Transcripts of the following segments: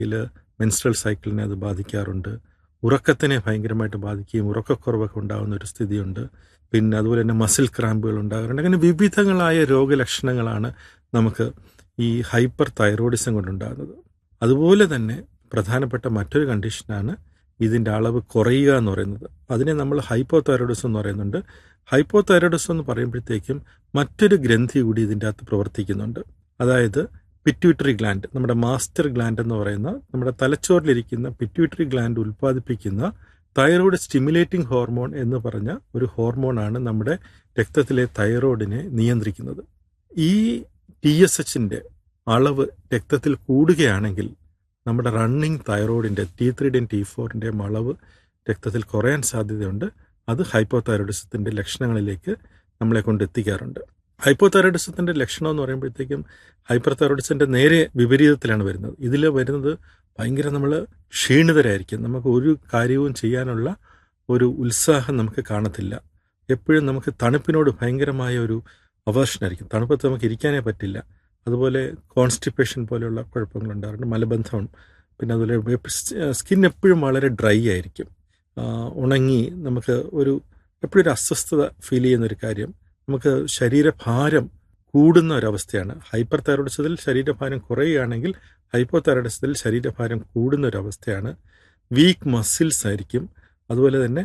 ഇതിൽ മെൻസ്ട്രൽ സൈക്കിളിനെ അത് ബാധിക്കാറുണ്ട് ഉറക്കത്തിനെ ഭയങ്കരമായിട്ട് ബാധിക്കുകയും ഉറക്കക്കുറവൊക്കെ ഉണ്ടാകുന്ന ഒരു സ്ഥിതിയുണ്ട് പിന്നെ അതുപോലെ തന്നെ മസിൽ ക്രാമ്പുകൾ ഉണ്ടാകാറുണ്ട് അങ്ങനെ വിവിധങ്ങളായ രോഗലക്ഷണങ്ങളാണ് നമുക്ക് ഈ ഹൈപ്പർ തൈറോയിഡിസം കൊണ്ടുണ്ടാകുന്നത് അതുപോലെ തന്നെ പ്രധാനപ്പെട്ട മറ്റൊരു കണ്ടീഷനാണ് ഇതിൻ്റെ അളവ് കുറയുക എന്ന് പറയുന്നത് അതിനെ നമ്മൾ ഹൈപ്പോ തൈറോയിഡിസം എന്ന് പറയുന്നുണ്ട് ഹൈപ്പോ തൈറോയിഡിസം എന്ന് പറയുമ്പോഴത്തേക്കും മറ്റൊരു ഗ്രന്ഥി കൂടി ഇതിൻ്റെ അകത്ത് പ്രവർത്തിക്കുന്നുണ്ട് അതായത് പിറ്റ്യൂട്ടറി ഗ്ലാൻഡ് നമ്മുടെ മാസ്റ്റർ ഗ്ലാൻഡ് എന്ന് പറയുന്ന നമ്മുടെ തലച്ചോറിലിരിക്കുന്ന പിറ്റ്യൂട്ടറി ഗ്ലാൻഡ് ഉൽപ്പാദിപ്പിക്കുന്ന തൈറോയ്ഡ് സ്റ്റിമുലേറ്റിംഗ് ഹോർമോൺ എന്ന് പറഞ്ഞ ഒരു ഹോർമോണാണ് നമ്മുടെ രക്തത്തിലെ തൈറോയിഡിനെ നിയന്ത്രിക്കുന്നത് ഈ ടി എസ് എച്ചിൻ്റെ അളവ് രക്തത്തിൽ കൂടുകയാണെങ്കിൽ നമ്മുടെ റണ്ണിങ് തൈറോയിഡിൻ്റെ ടി ത്രീയുടെയും ടി ഫോറിൻ്റെയും അളവ് രക്തത്തിൽ കുറയാൻ സാധ്യതയുണ്ട് അത് ഹൈപ്പോ തൈറോയിഡിസത്തിൻ്റെ ലക്ഷണങ്ങളിലേക്ക് നമ്മളെ കൊണ്ട് എത്തിക്കാറുണ്ട് ഹൈപ്പോ തൈറോയിഡിസത്തിൻ്റെ ലക്ഷണം എന്ന് പറയുമ്പോഴത്തേക്കും ഹൈപ്പർ തൈറോയിഡിസത്തിൻ്റെ നേരെ വിപരീതത്തിലാണ് വരുന്നത് ഇതിൽ വരുന്നത് ഭയങ്കര നമ്മൾ ക്ഷീണിതരായിരിക്കും നമുക്ക് ഒരു കാര്യവും ചെയ്യാനുള്ള ഒരു ഉത്സാഹം നമുക്ക് കാണത്തില്ല എപ്പോഴും നമുക്ക് തണുപ്പിനോട് ഭയങ്കരമായ ഒരു അവേർഷനായിരിക്കും തണുപ്പത്ത് നമുക്ക് ഇരിക്കാനേ പറ്റില്ല അതുപോലെ കോൺസ്റ്റിപ്പേഷൻ പോലെയുള്ള കുഴപ്പങ്ങൾ ഉണ്ടാകാറുണ്ട് മലബന്ധം പിന്നെ അതുപോലെ സ്കിൻ എപ്പോഴും വളരെ ഡ്രൈ ആയിരിക്കും ഉണങ്ങി നമുക്ക് ഒരു എപ്പോഴും ഒരു അസ്വസ്ഥത ഫീൽ ചെയ്യുന്ന ഒരു കാര്യം നമുക്ക് ശരീരഭാരം കൂടുന്ന ഒരവസ്ഥയാണ് ഹൈപ്പർ തൈറോയിഡിസത്തിൽ ശരീരഭാരം കുറയുകയാണെങ്കിൽ ഹൈപ്പോ തൈറോയിഡിസത്തിൽ ശരീരഭാരം കൂടുന്ന ഒരവസ്ഥയാണ് വീക്ക് മസിൽസ് ആയിരിക്കും അതുപോലെ തന്നെ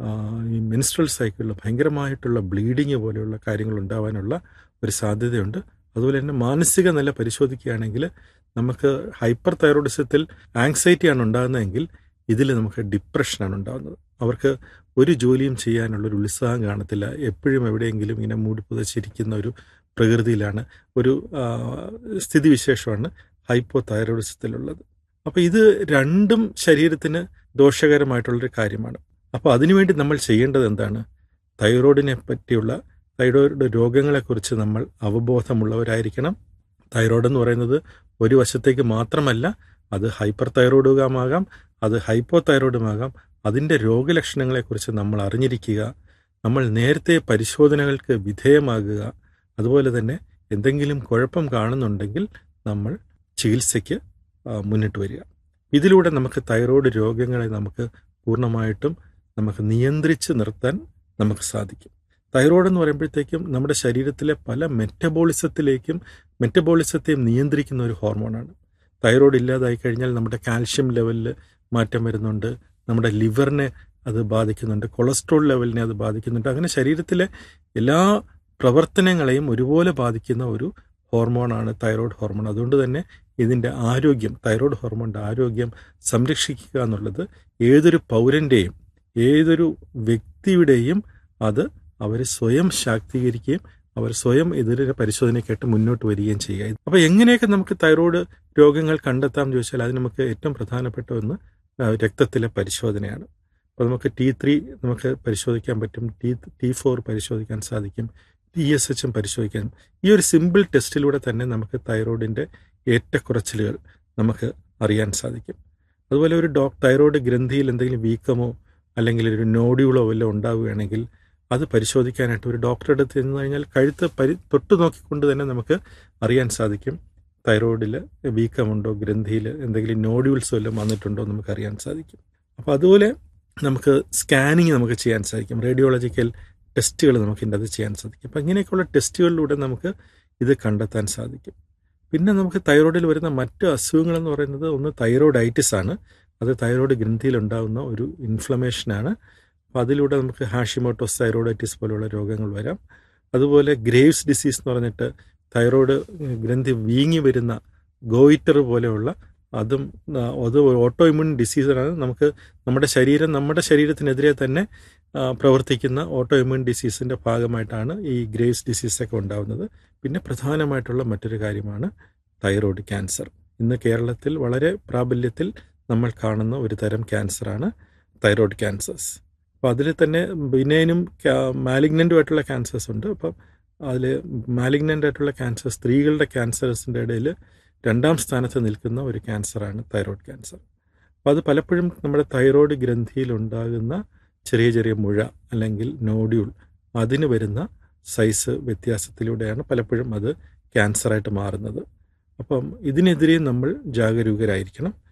ഈ മെൻസ്ട്രൽ സൈക്കിളിൽ ഭയങ്കരമായിട്ടുള്ള ബ്ലീഡിങ് പോലെയുള്ള കാര്യങ്ങൾ ഉണ്ടാവാനുള്ള ഒരു സാധ്യതയുണ്ട് അതുപോലെ തന്നെ മാനസിക നില പരിശോധിക്കുകയാണെങ്കിൽ നമുക്ക് ഹൈപ്പർ തൈറോയിഡിസത്തിൽ ആങ്സൈറ്റിയാണ് ഉണ്ടാകുന്നതെങ്കിൽ ഇതിൽ നമുക്ക് ഡിപ്രഷനാണ് ഉണ്ടാകുന്നത് അവർക്ക് ഒരു ജോലിയും ചെയ്യാനുള്ളൊരു ഉത്സാഹം കാണത്തില്ല എപ്പോഴും എവിടെയെങ്കിലും ഇങ്ങനെ മൂടി പുതച്ചിരിക്കുന്ന ഒരു പ്രകൃതിയിലാണ് ഒരു സ്ഥിതിവിശേഷമാണ് ഹൈപ്പോ തൈറോയിഡിസത്തിലുള്ളത് അപ്പോൾ ഇത് രണ്ടും ശരീരത്തിന് ദോഷകരമായിട്ടുള്ളൊരു കാര്യമാണ് അപ്പോൾ അതിനുവേണ്ടി നമ്മൾ ചെയ്യേണ്ടത് എന്താണ് തൈറോയിഡിനെ പറ്റിയുള്ള തൈറോയിഡ് രോഗങ്ങളെക്കുറിച്ച് നമ്മൾ അവബോധമുള്ളവരായിരിക്കണം തൈറോയ്ഡ് എന്ന് പറയുന്നത് ഒരു വശത്തേക്ക് മാത്രമല്ല അത് ഹൈപ്പർ തൈറോയിഡുമാകാം അത് ഹൈപ്പോ തൈറോയിഡുമാകാം അതിൻ്റെ രോഗലക്ഷണങ്ങളെക്കുറിച്ച് നമ്മൾ അറിഞ്ഞിരിക്കുക നമ്മൾ നേരത്തെ പരിശോധനകൾക്ക് വിധേയമാകുക അതുപോലെ തന്നെ എന്തെങ്കിലും കുഴപ്പം കാണുന്നുണ്ടെങ്കിൽ നമ്മൾ ചികിത്സയ്ക്ക് മുന്നിട്ട് വരിക ഇതിലൂടെ നമുക്ക് തൈറോയ്ഡ് രോഗങ്ങളെ നമുക്ക് പൂർണ്ണമായിട്ടും നമുക്ക് നിയന്ത്രിച്ച് നിർത്താൻ നമുക്ക് സാധിക്കും തൈറോയ്ഡ് എന്ന് പറയുമ്പോഴത്തേക്കും നമ്മുടെ ശരീരത്തിലെ പല മെറ്റബോളിസത്തിലേക്കും മെറ്റബോളിസത്തെയും നിയന്ത്രിക്കുന്ന ഒരു ഹോർമോണാണ് തൈറോയ്ഡ് ഇല്ലാതായി കഴിഞ്ഞാൽ നമ്മുടെ കാൽഷ്യം ലെവലിൽ മാറ്റം വരുന്നുണ്ട് നമ്മുടെ ലിവറിനെ അത് ബാധിക്കുന്നുണ്ട് കൊളസ്ട്രോൾ ലെവലിനെ അത് ബാധിക്കുന്നുണ്ട് അങ്ങനെ ശരീരത്തിലെ എല്ലാ പ്രവർത്തനങ്ങളെയും ഒരുപോലെ ബാധിക്കുന്ന ഒരു ഹോർമോണാണ് തൈറോയ്ഡ് ഹോർമോൺ അതുകൊണ്ട് തന്നെ ഇതിൻ്റെ ആരോഗ്യം തൈറോയ്ഡ് ഹോർമോണിൻ്റെ ആരോഗ്യം സംരക്ഷിക്കുക എന്നുള്ളത് ഏതൊരു പൗരൻ്റെയും ഏതൊരു വ്യക്തിയുടെയും അത് അവർ സ്വയം ശാക്തീകരിക്കുകയും അവർ സ്വയം ഇതിൻ്റെ പരിശോധനയ്ക്കായിട്ട് മുന്നോട്ട് വരികയും ചെയ്യുക അപ്പോൾ എങ്ങനെയൊക്കെ നമുക്ക് തൈറോയ്ഡ് രോഗങ്ങൾ കണ്ടെത്താം ചോദിച്ചാൽ അതിന് നമുക്ക് ഏറ്റവും പ്രധാനപ്പെട്ട ഒന്ന് രക്തത്തിലെ പരിശോധനയാണ് അപ്പോൾ നമുക്ക് ടി ത്രീ നമുക്ക് പരിശോധിക്കാൻ പറ്റും ടി ടി ഫോർ പരിശോധിക്കാൻ സാധിക്കും ടി എസ് എച്ചും പരിശോധിക്കാൻ ഈ ഒരു സിമ്പിൾ ടെസ്റ്റിലൂടെ തന്നെ നമുക്ക് തൈറോയിഡിൻ്റെ ഏറ്റക്കുറച്ചിലുകൾ നമുക്ക് അറിയാൻ സാധിക്കും അതുപോലെ ഒരു ഡോക് തൈറോയ്ഡ് ഗ്രന്ഥിയിൽ എന്തെങ്കിലും വീക്കമോ അല്ലെങ്കിൽ ഒരു നോഡ്യൂളോ വല്ലതും ഉണ്ടാവുകയാണെങ്കിൽ അത് പരിശോധിക്കാനായിട്ട് ഒരു ഡോക്ടറെ അടുത്ത് ചെന്ന് കഴിഞ്ഞാൽ കഴുത്ത് പരി തൊട്ട് നോക്കിക്കൊണ്ട് തന്നെ നമുക്ക് അറിയാൻ സാധിക്കും തൈറോയിഡിൽ വീക്കമുണ്ടോ ഗ്രന്ഥിയിൽ എന്തെങ്കിലും നോഡ്യൂൾസ് വല്ലതും വന്നിട്ടുണ്ടോ നമുക്ക് അറിയാൻ സാധിക്കും അപ്പോൾ അതുപോലെ നമുക്ക് സ്കാനിങ് നമുക്ക് ചെയ്യാൻ സാധിക്കും റേഡിയോളജിക്കൽ ടെസ്റ്റുകൾ നമുക്ക് ഇതിൻ്റെ അത് ചെയ്യാൻ സാധിക്കും അപ്പം ഇങ്ങനെയൊക്കെയുള്ള ടെസ്റ്റുകളിലൂടെ നമുക്ക് ഇത് കണ്ടെത്താൻ സാധിക്കും പിന്നെ നമുക്ക് തൈറോയിഡിൽ വരുന്ന മറ്റ് അസുഖങ്ങൾ എന്ന് പറയുന്നത് ഒന്ന് തൈറോയിഡൈറ്റിസ് ആണ് അത് തൈറോയ്ഡ് ഗ്രന്ഥിയിൽ ഉണ്ടാകുന്ന ഒരു ഇൻഫ്ലമേഷനാണ് അപ്പോൾ അതിലൂടെ നമുക്ക് ഹാഷിമോട്ടോസ് തൈറോയിഡൈറ്റിസ് പോലുള്ള രോഗങ്ങൾ വരാം അതുപോലെ ഗ്രേവ്സ് ഡിസീസ് എന്ന് പറഞ്ഞിട്ട് തൈറോയ്ഡ് ഗ്രന്ഥി വീങ്ങി വരുന്ന ഗോയിറ്റർ പോലെയുള്ള അതും അത് ഓട്ടോ ഇമ്യൂൺ ഡിസീസാണ് നമുക്ക് നമ്മുടെ ശരീരം നമ്മുടെ ശരീരത്തിനെതിരെ തന്നെ പ്രവർത്തിക്കുന്ന ഓട്ടോ ഇമ്യൂൺ ഡിസീസിൻ്റെ ഭാഗമായിട്ടാണ് ഈ ഗ്രേവ്സ് ഡിസീസൊക്കെ ഉണ്ടാകുന്നത് പിന്നെ പ്രധാനമായിട്ടുള്ള മറ്റൊരു കാര്യമാണ് തൈറോയ്ഡ് ക്യാൻസർ ഇന്ന് കേരളത്തിൽ വളരെ പ്രാബല്യത്തിൽ നമ്മൾ കാണുന്ന ഒരു തരം ക്യാൻസറാണ് തൈറോയ്ഡ് ക്യാൻസേഴ്സ് അപ്പോൾ അതിൽ തന്നെ ബിനൈനും മാലിഗ്നൻ്റും ആയിട്ടുള്ള ക്യാൻസേഴ്സ് ഉണ്ട് അപ്പം അതിൽ മാലിഗ്നൻ്റ് ആയിട്ടുള്ള ക്യാൻസർ സ്ത്രീകളുടെ ക്യാൻസേഴ്സിൻ്റെ ഇടയിൽ രണ്ടാം സ്ഥാനത്ത് നിൽക്കുന്ന ഒരു ക്യാൻസറാണ് തൈറോയ്ഡ് ക്യാൻസർ അപ്പോൾ അത് പലപ്പോഴും നമ്മുടെ തൈറോയ്ഡ് ഗ്രന്ഥിയിൽ ഉണ്ടാകുന്ന ചെറിയ ചെറിയ മുഴ അല്ലെങ്കിൽ നോഡ്യൂൾ അതിന് വരുന്ന സൈസ് വ്യത്യാസത്തിലൂടെയാണ് പലപ്പോഴും അത് ക്യാൻസറായിട്ട് മാറുന്നത് അപ്പം ഇതിനെതിരെ നമ്മൾ ജാഗരൂകരായിരിക്കണം